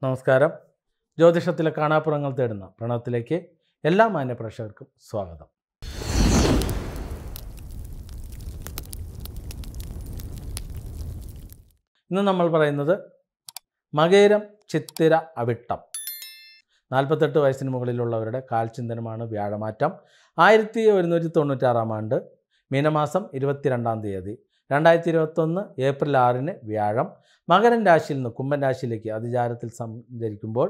നമസ്കാരം ജ്യോതിഷത്തിലെ കാണാപ്പുറങ്ങൾ തേടുന്ന പ്രണവത്തിലേക്ക് എല്ലാ മാന്യ പ്രേക്ഷകർക്കും സ്വാഗതം ഇന്ന് നമ്മൾ പറയുന്നത് മകേരം ചിത്തിര അവിട്ടം നാൽപ്പത്തെട്ട് വയസ്സിന് മുകളിലുള്ളവരുടെ കാൽചിന്തനമാണ് വ്യാഴമാറ്റം ആയിരത്തി ഒരുന്നൂറ്റി തൊണ്ണൂറ്റാറാം ആണ്ട് മീനമാസം ഇരുപത്തിരണ്ടാം തീയതി രണ്ടായിരത്തി ഇരുപത്തൊന്ന് ഏപ്രിൽ ആറിന് വ്യാഴം മകരൻ രാശിയിൽ നിന്ന് കുംഭൻ രാശിയിലേക്ക് അതിചാരത്തിൽ സഞ്ചരിക്കുമ്പോൾ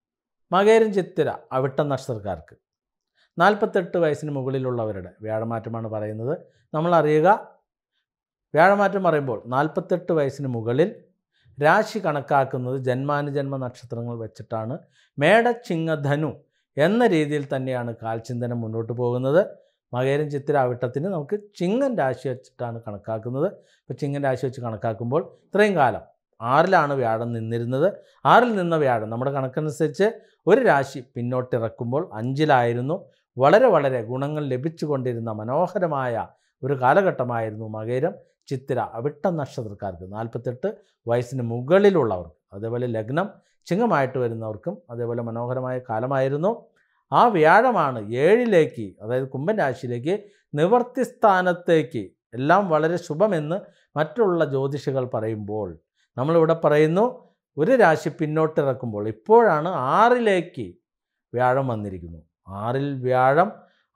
മകേരൻ ചിത്തിര അവിട്ടം നക്ഷത്രക്കാർക്ക് നാൽപ്പത്തെട്ട് വയസ്സിന് മുകളിലുള്ളവരുടെ വ്യാഴമാറ്റമാണ് പറയുന്നത് നമ്മൾ അറിയുക വ്യാഴമാറ്റം പറയുമ്പോൾ നാൽപ്പത്തെട്ട് വയസ്സിന് മുകളിൽ രാശി കണക്കാക്കുന്നത് ജന്മാനുജന്മ നക്ഷത്രങ്ങൾ വെച്ചിട്ടാണ് മേടച്ചിങ്ങധനു എന്ന രീതിയിൽ തന്നെയാണ് കാൽചിന്തനം മുന്നോട്ട് പോകുന്നത് മകേരൻ ചിത്തിര അവിട്ടത്തിന് നമുക്ക് ചിങ്ങൻ രാശി വെച്ചിട്ടാണ് കണക്കാക്കുന്നത് അപ്പോൾ ചിങ്ങൻ രാശി വെച്ച് കണക്കാക്കുമ്പോൾ ഇത്രയും കാലം ആറിലാണ് വ്യാഴം നിന്നിരുന്നത് ആറിൽ നിന്ന വ്യാഴം നമ്മുടെ കണക്കനുസരിച്ച് ഒരു രാശി പിന്നോട്ടിറക്കുമ്പോൾ അഞ്ചിലായിരുന്നു വളരെ വളരെ ഗുണങ്ങൾ ലഭിച്ചുകൊണ്ടിരുന്ന മനോഹരമായ ഒരു കാലഘട്ടമായിരുന്നു മകേരം ചിത്തിര അവിട്ട നക്ഷത്രക്കാർക്ക് നാൽപ്പത്തെട്ട് വയസ്സിന് മുകളിലുള്ളവർക്ക് അതേപോലെ ലഗ്നം ചിങ്ങമായിട്ട് വരുന്നവർക്കും അതേപോലെ മനോഹരമായ കാലമായിരുന്നു ആ വ്യാഴമാണ് ഏഴിലേക്ക് അതായത് കുംഭൻ രാശിയിലേക്ക് നിവർത്തി സ്ഥാനത്തേക്ക് എല്ലാം വളരെ ശുഭമെന്ന് മറ്റുള്ള ജ്യോതിഷികൾ പറയുമ്പോൾ നമ്മളിവിടെ പറയുന്നു ഒരു രാശി പിന്നോട്ടിറക്കുമ്പോൾ ഇപ്പോഴാണ് ആറിലേക്ക് വ്യാഴം വന്നിരിക്കുന്നു ആറിൽ വ്യാഴം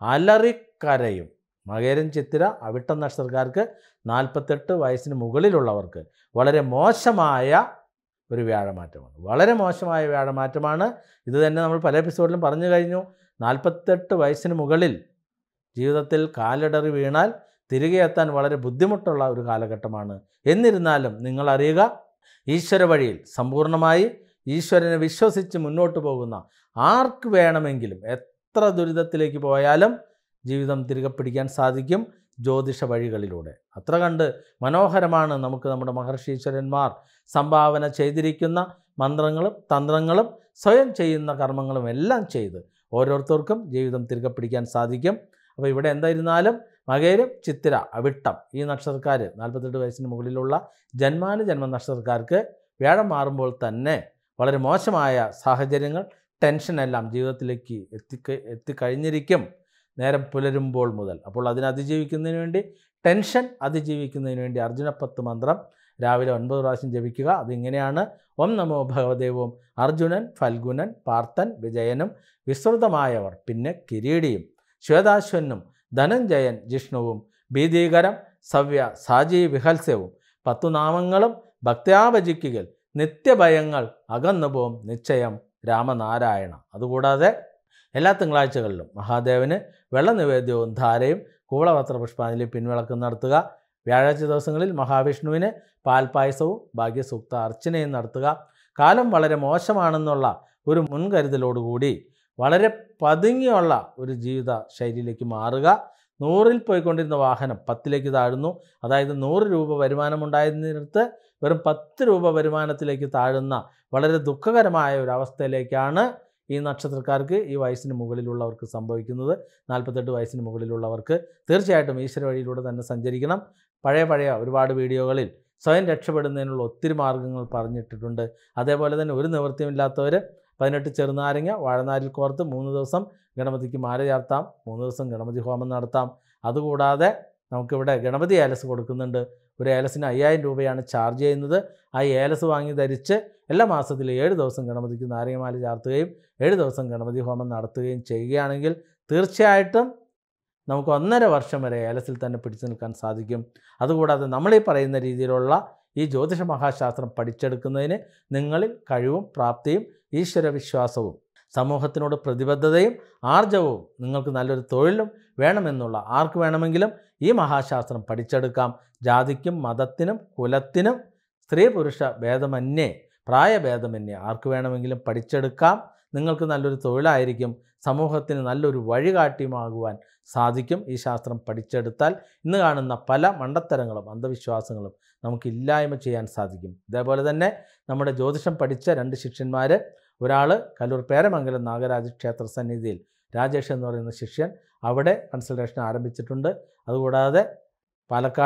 അലറിക്കരയും മകേരൻ ചിത്തിര അവിട്ടം നക്ഷത്രക്കാർക്ക് നാൽപ്പത്തെട്ട് വയസ്സിന് മുകളിലുള്ളവർക്ക് വളരെ മോശമായ ഒരു വ്യാഴമാറ്റമാണ് വളരെ മോശമായ വ്യാഴമാറ്റമാണ് ഇത് തന്നെ നമ്മൾ പല എപ്പിസോഡിലും പറഞ്ഞു കഴിഞ്ഞു നാൽപ്പത്തെട്ട് വയസ്സിന് മുകളിൽ ജീവിതത്തിൽ കാലിടറി വീണാൽ തിരികെ എത്താൻ വളരെ ബുദ്ധിമുട്ടുള്ള ഒരു കാലഘട്ടമാണ് എന്നിരുന്നാലും നിങ്ങൾ അറിയുക ഈശ്വര വഴിയിൽ സമ്പൂർണ്ണമായി ഈശ്വരനെ വിശ്വസിച്ച് മുന്നോട്ട് പോകുന്ന ആർക്ക് വേണമെങ്കിലും എത്ര ദുരിതത്തിലേക്ക് പോയാലും ജീവിതം തിരികെ പിടിക്കാൻ സാധിക്കും ജ്യോതിഷ വഴികളിലൂടെ അത്ര കണ്ട് മനോഹരമാണ് നമുക്ക് നമ്മുടെ മഹർഷീശ്വരന്മാർ സംഭാവന ചെയ്തിരിക്കുന്ന മന്ത്രങ്ങളും തന്ത്രങ്ങളും സ്വയം ചെയ്യുന്ന കർമ്മങ്ങളും എല്ലാം ചെയ്ത് ഓരോരുത്തർക്കും ജീവിതം തിരികെ പിടിക്കാൻ സാധിക്കും അപ്പോൾ ഇവിടെ എന്തായിരുന്നാലും മകേരും ചിത്തിര അവിട്ടം ഈ നക്ഷത്രക്കാർ നാൽപ്പത്തെട്ട് വയസ്സിന് മുകളിലുള്ള ജന്മാനു ജന്മ നക്ഷത്രക്കാർക്ക് വ്യാഴം മാറുമ്പോൾ തന്നെ വളരെ മോശമായ സാഹചര്യങ്ങൾ ടെൻഷനെല്ലാം ജീവിതത്തിലേക്ക് എത്തിക്ക എത്തിക്കഴിഞ്ഞിരിക്കും നേരം പുലരുമ്പോൾ മുതൽ അപ്പോൾ അതിനെ അതിജീവിക്കുന്നതിന് വേണ്ടി ടെൻഷൻ അതിജീവിക്കുന്നതിന് വേണ്ടി അർജുനപ്പത്ത് മന്ത്രം രാവിലെ ഒൻപത് പ്രാവശ്യം ജപിക്കുക അതിങ്ങനെയാണ് ഓം നമോ ഭഗവദേവവും അർജുനൻ ഫൽഗുനൻ പാർത്ഥൻ വിജയനും വിസ്തൃതമായവർ പിന്നെ കിരീടിയും ശ്വേതാശ്വനും ധനഞ്ജയൻ ജിഷ്ണുവും ഭീതീകരം സവ്യ സാജി വിഹൽസ്യവും പത്തു നാമങ്ങളും ഭക്ത്യാഭജിക്കുകൽ നിത്യഭയങ്ങൾ അകന്നുപോം നിശ്ചയം രാമനാരായണ അതുകൂടാതെ എല്ലാ തിങ്കളാഴ്ചകളിലും മഹാദേവന് വെള്ളനിവേദ്യവും ധാരയും കൂളപത്ര പുഷ്പാഞ്ജലി പിൻവിളക്കം നടത്തുക വ്യാഴാഴ്ച ദിവസങ്ങളിൽ മഹാവിഷ്ണുവിന് പാൽപായസവും ഭാഗ്യസൂക്ത അർച്ചനയും നടത്തുക കാലം വളരെ മോശമാണെന്നുള്ള ഒരു മുൻകരുതലോടുകൂടി വളരെ പതുങ്ങിയുള്ള ഒരു ജീവിത ശൈലിയിലേക്ക് മാറുക നൂറിൽ പോയിക്കൊണ്ടിരുന്ന വാഹനം പത്തിലേക്ക് താഴുന്നു അതായത് നൂറ് രൂപ വരുമാനമുണ്ടായിരുന്നിടത്ത് വെറും പത്ത് രൂപ വരുമാനത്തിലേക്ക് താഴുന്ന വളരെ ദുഃഖകരമായ ഒരു അവസ്ഥയിലേക്കാണ് ഈ നക്ഷത്രക്കാർക്ക് ഈ വയസ്സിന് മുകളിലുള്ളവർക്ക് സംഭവിക്കുന്നത് നാൽപ്പത്തെട്ട് വയസ്സിന് മുകളിലുള്ളവർക്ക് തീർച്ചയായിട്ടും ഈശ്വര വഴിയിലൂടെ തന്നെ സഞ്ചരിക്കണം പഴയ പഴയ ഒരുപാട് വീഡിയോകളിൽ സ്വയം രക്ഷപ്പെടുന്നതിനുള്ള ഒത്തിരി മാർഗ്ഗങ്ങൾ പറഞ്ഞിട്ടിട്ടുണ്ട് അതേപോലെ തന്നെ ഒരു നിവൃത്തിയുമില്ലാത്തവർ പതിനെട്ട് ചെറുനാരങ്ങ വാഴനാരിൽ കോർത്ത് മൂന്ന് ദിവസം ഗണപതിക്ക് മാല ചാർത്താം മൂന്ന് ദിവസം ഗണപതി ഹോമം നടത്താം അതുകൂടാതെ നമുക്കിവിടെ ഗണപതി ഏലസ് കൊടുക്കുന്നുണ്ട് ഒരു ഏലസിന് അയ്യായിരം രൂപയാണ് ചാർജ് ചെയ്യുന്നത് ആ ഏലസ് വാങ്ങി ധരിച്ച് എല്ലാ മാസത്തിലും ഏഴ് ദിവസം ഗണപതിക്ക് നാരങ്ങമാല ചാർത്തുകയും ഏഴ് ദിവസം ഗണപതി ഹോമം നടത്തുകയും ചെയ്യുകയാണെങ്കിൽ തീർച്ചയായിട്ടും നമുക്ക് ഒന്നര വർഷം വരെ ഏലസിൽ തന്നെ പിടിച്ചു നിൽക്കാൻ സാധിക്കും അതുകൂടാതെ നമ്മളീ പറയുന്ന രീതിയിലുള്ള ഈ ജ്യോതിഷ മഹാശാസ്ത്രം പഠിച്ചെടുക്കുന്നതിന് നിങ്ങളിൽ കഴിവും പ്രാപ്തിയും ഈശ്വരവിശ്വാസവും സമൂഹത്തിനോട് പ്രതിബദ്ധതയും ആർജവവും നിങ്ങൾക്ക് നല്ലൊരു തൊഴിലും വേണമെന്നുള്ള ആർക്ക് വേണമെങ്കിലും ഈ മഹാശാസ്ത്രം പഠിച്ചെടുക്കാം ജാതിക്കും മതത്തിനും കുലത്തിനും സ്ത്രീ പുരുഷ ഭേദമന്യേ പ്രായഭേദമന്യേ ആർക്ക് വേണമെങ്കിലും പഠിച്ചെടുക്കാം നിങ്ങൾക്ക് നല്ലൊരു തൊഴിലായിരിക്കും സമൂഹത്തിന് നല്ലൊരു വഴികാട്ടിയുമാകുവാൻ സാധിക്കും ഈ ശാസ്ത്രം പഠിച്ചെടുത്താൽ ഇന്ന് കാണുന്ന പല മണ്ടത്തരങ്ങളും അന്ധവിശ്വാസങ്ങളും നമുക്ക് ഇല്ലായ്മ ചെയ്യാൻ സാധിക്കും ഇതേപോലെ തന്നെ നമ്മുടെ ജ്യോതിഷം പഠിച്ച രണ്ട് ശിഷ്യന്മാർ ഒരാൾ കല്ലൂർ പേരമംഗലം നാഗരാജ ക്ഷേത്ര സന്നിധിയിൽ രാജേഷ് എന്ന് പറയുന്ന ശിഷ്യൻ അവിടെ കൺസൾട്ടേഷൻ ആരംഭിച്ചിട്ടുണ്ട് അതുകൂടാതെ പാലക്കാട്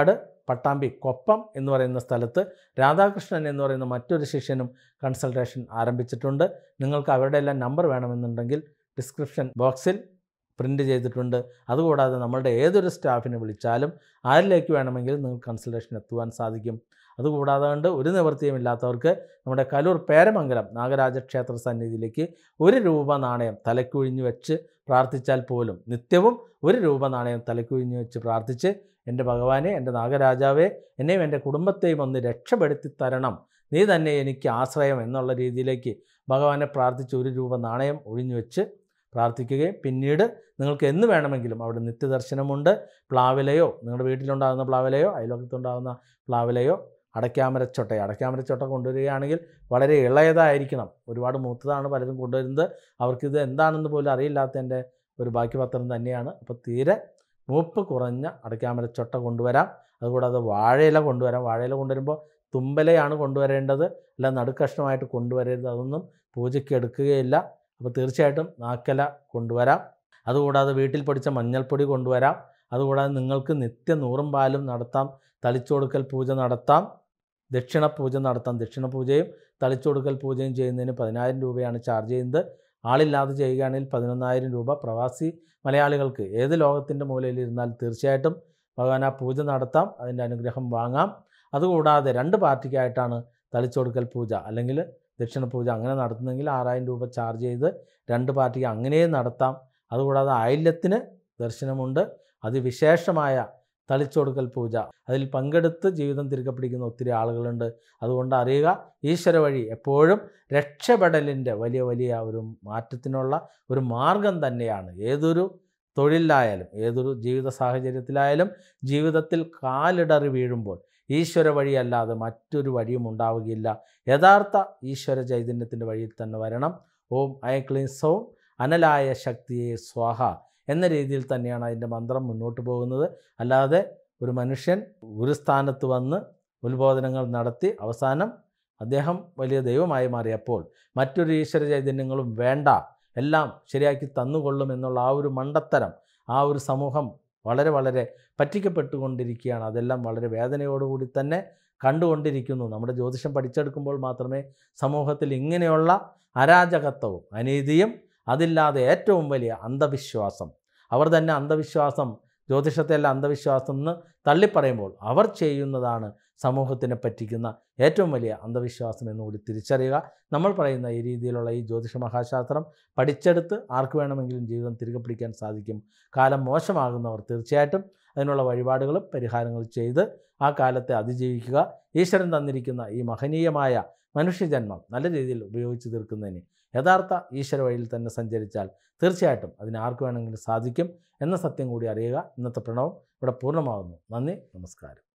പട്ടാമ്പി കൊപ്പം എന്ന് പറയുന്ന സ്ഥലത്ത് രാധാകൃഷ്ണൻ എന്ന് പറയുന്ന മറ്റൊരു ശിഷ്യനും കൺസൾട്ടേഷൻ ആരംഭിച്ചിട്ടുണ്ട് നിങ്ങൾക്ക് അവരുടെ എല്ലാം നമ്പർ വേണമെന്നുണ്ടെങ്കിൽ ഡിസ്ക്രിപ്ഷൻ ബോക്സിൽ പ്രിൻ്റ് ചെയ്തിട്ടുണ്ട് അതുകൂടാതെ നമ്മളുടെ ഏതൊരു സ്റ്റാഫിനെ വിളിച്ചാലും ആരിലേക്ക് വേണമെങ്കിലും നിങ്ങൾക്ക് കൺസൾട്ടേഷൻ എത്തുവാൻ സാധിക്കും അതുകൂടാതെ കൊണ്ട് ഒരു നിവൃത്തിയും ഇല്ലാത്തവർക്ക് നമ്മുടെ കലൂർ പേരമംഗലം നാഗരാജ ക്ഷേത്ര സന്നിധിയിലേക്ക് ഒരു രൂപ നാണയം തലക്കുഴിഞ്ഞു വെച്ച് പ്രാർത്ഥിച്ചാൽ പോലും നിത്യവും ഒരു രൂപ നാണയം തലക്കുഴിഞ്ഞു വെച്ച് പ്രാർത്ഥിച്ച് എൻ്റെ ഭഗവാനെ എൻ്റെ നാഗരാജാവേ എന്നെയും എൻ്റെ കുടുംബത്തെയും ഒന്ന് രക്ഷപ്പെടുത്തി തരണം നീ തന്നെ എനിക്ക് ആശ്രയം എന്നുള്ള രീതിയിലേക്ക് ഭഗവാനെ പ്രാർത്ഥിച്ച് ഒരു രൂപ നാണയം ഒഴിഞ്ഞു വെച്ച് പ്രാർത്ഥിക്കുകയും പിന്നീട് നിങ്ങൾക്ക് എന്ന് വേണമെങ്കിലും അവിടെ നിത്യദർശനമുണ്ട് പ്ലാവിലയോ നിങ്ങളുടെ വീട്ടിലുണ്ടാകുന്ന പ്ലാവിലയോ അയലോകത്തുണ്ടാകുന്ന പ്ലാവിലയോ അടയ്ക്കാമരച്ചൊട്ട അടയ്ക്കാമരച്ചൊട്ട കൊണ്ടുവരികയാണെങ്കിൽ വളരെ ഇളയതായിരിക്കണം ഒരുപാട് മൂത്തതാണ് പലരും കൊണ്ടുവരുന്നത് അവർക്കിത് എന്താണെന്ന് പോലും അറിയില്ലാത്തതിൻ്റെ ഒരു ബാക്കിപത്രം തന്നെയാണ് അപ്പോൾ തീരെ മൂപ്പ് കുറഞ്ഞ അടയ്ക്കാമരച്ചൊട്ട കൊണ്ടുവരാം അതുകൂടാതെ വാഴയില കൊണ്ടുവരാം വാഴയില കൊണ്ടുവരുമ്പോൾ തുമ്പലയാണ് കൊണ്ടുവരേണ്ടത് അല്ല നടുക്കഷ്ണമായിട്ട് കൊണ്ടുവരരുത് അതൊന്നും പൂജയ്ക്ക് എടുക്കുകയില്ല അപ്പോൾ തീർച്ചയായിട്ടും നാക്കല കൊണ്ടുവരാം അതുകൂടാതെ വീട്ടിൽ പൊടിച്ച മഞ്ഞൾപ്പൊടി കൊണ്ടുവരാം അതുകൂടാതെ നിങ്ങൾക്ക് നിത്യ നൂറും പാലും നടത്താം തളിച്ചുകൊടുക്കൽ പൂജ നടത്താം ദക്ഷിണ പൂജ നടത്താം ദക്ഷിണ പൂജയും തളിച്ചുകൊടുക്കൽ പൂജയും ചെയ്യുന്നതിന് പതിനായിരം രൂപയാണ് ചാർജ് ചെയ്യുന്നത് ആളില്ലാതെ ചെയ്യുകയാണെങ്കിൽ പതിനൊന്നായിരം രൂപ പ്രവാസി മലയാളികൾക്ക് ഏത് ലോകത്തിൻ്റെ മൂലയിൽ ഇരുന്നാൽ തീർച്ചയായിട്ടും ഭഗവാൻ ആ പൂജ നടത്താം അതിൻ്റെ അനുഗ്രഹം വാങ്ങാം അതുകൂടാതെ രണ്ട് പാർട്ടിക്കായിട്ടാണ് തളിച്ചുകൊടുക്കൽ പൂജ അല്ലെങ്കിൽ ദക്ഷിണ പൂജ അങ്ങനെ നടത്തുന്നെങ്കിൽ ആറായിരം രൂപ ചാർജ് ചെയ്ത് രണ്ട് പാർട്ടിക്ക് അങ്ങനെയും നടത്താം അതുകൂടാതെ ആയില്യത്തിന് ദർശനമുണ്ട് അതിവിശേഷമായ തളിച്ചുകൊടുക്കൽ പൂജ അതിൽ പങ്കെടുത്ത് ജീവിതം തിരികെ പിടിക്കുന്ന ഒത്തിരി ആളുകളുണ്ട് അതുകൊണ്ട് അറിയുക ഈശ്വര വഴി എപ്പോഴും രക്ഷപ്പെടലിൻ്റെ വലിയ വലിയ ഒരു മാറ്റത്തിനുള്ള ഒരു മാർഗം തന്നെയാണ് ഏതൊരു തൊഴിലിലായാലും ഏതൊരു ജീവിത സാഹചര്യത്തിലായാലും ജീവിതത്തിൽ കാലിടറി വീഴുമ്പോൾ ഈശ്വര വഴിയല്ലാതെ മറ്റൊരു വഴിയും ഉണ്ടാവുകയില്ല യഥാർത്ഥ ഈശ്വര ചൈതന്യത്തിൻ്റെ വഴിയിൽ തന്നെ വരണം ഓം അയക്ലീൻ സോം അനലായ ശക്തിയെ സ്വാഹ എന്ന രീതിയിൽ തന്നെയാണ് അതിൻ്റെ മന്ത്രം മുന്നോട്ട് പോകുന്നത് അല്ലാതെ ഒരു മനുഷ്യൻ ഒരു സ്ഥാനത്ത് വന്ന് ഉത്ബോധനങ്ങൾ നടത്തി അവസാനം അദ്ദേഹം വലിയ ദൈവമായി മാറിയപ്പോൾ മറ്റൊരു ഈശ്വര ചൈതന്യങ്ങളും വേണ്ട എല്ലാം ശരിയാക്കി തന്നുകൊള്ളും എന്നുള്ള ആ ഒരു മണ്ടത്തരം ആ ഒരു സമൂഹം വളരെ വളരെ പറ്റിക്കപ്പെട്ടുകൊണ്ടിരിക്കുകയാണ് അതെല്ലാം വളരെ വേദനയോടുകൂടി തന്നെ കണ്ടുകൊണ്ടിരിക്കുന്നു നമ്മുടെ ജ്യോതിഷം പഠിച്ചെടുക്കുമ്പോൾ മാത്രമേ സമൂഹത്തിൽ ഇങ്ങനെയുള്ള അരാജകത്വവും അനീതിയും അതില്ലാതെ ഏറ്റവും വലിയ അന്ധവിശ്വാസം അവർ തന്നെ അന്ധവിശ്വാസം ജ്യോതിഷത്തെല്ലാം അന്ധവിശ്വാസം എന്ന് തള്ളിപ്പറയുമ്പോൾ അവർ ചെയ്യുന്നതാണ് സമൂഹത്തിനെ പറ്റിക്കുന്ന ഏറ്റവും വലിയ അന്ധവിശ്വാസം എന്നുകൂടി തിരിച്ചറിയുക നമ്മൾ പറയുന്ന ഈ രീതിയിലുള്ള ഈ ജ്യോതിഷ മഹാശാസ്ത്രം പഠിച്ചെടുത്ത് ആർക്ക് വേണമെങ്കിലും ജീവിതം തിരികെ പിടിക്കാൻ സാധിക്കും കാലം മോശമാകുന്നവർ തീർച്ചയായിട്ടും അതിനുള്ള വഴിപാടുകളും പരിഹാരങ്ങളും ചെയ്ത് ആ കാലത്തെ അതിജീവിക്കുക ഈശ്വരൻ തന്നിരിക്കുന്ന ഈ മഹനീയമായ മനുഷ്യജന്മം നല്ല രീതിയിൽ ഉപയോഗിച്ച് തീർക്കുന്നതിന് യഥാർത്ഥ ഈശ്വര വഴിയിൽ തന്നെ സഞ്ചരിച്ചാൽ തീർച്ചയായിട്ടും അതിന് ആർക്ക് വേണമെങ്കിലും സാധിക്കും എന്ന സത്യം കൂടി അറിയുക ഇന്നത്തെ പ്രണവം ഇവിടെ പൂർണ്ണമാകുന്നു നന്ദി നമസ്കാരം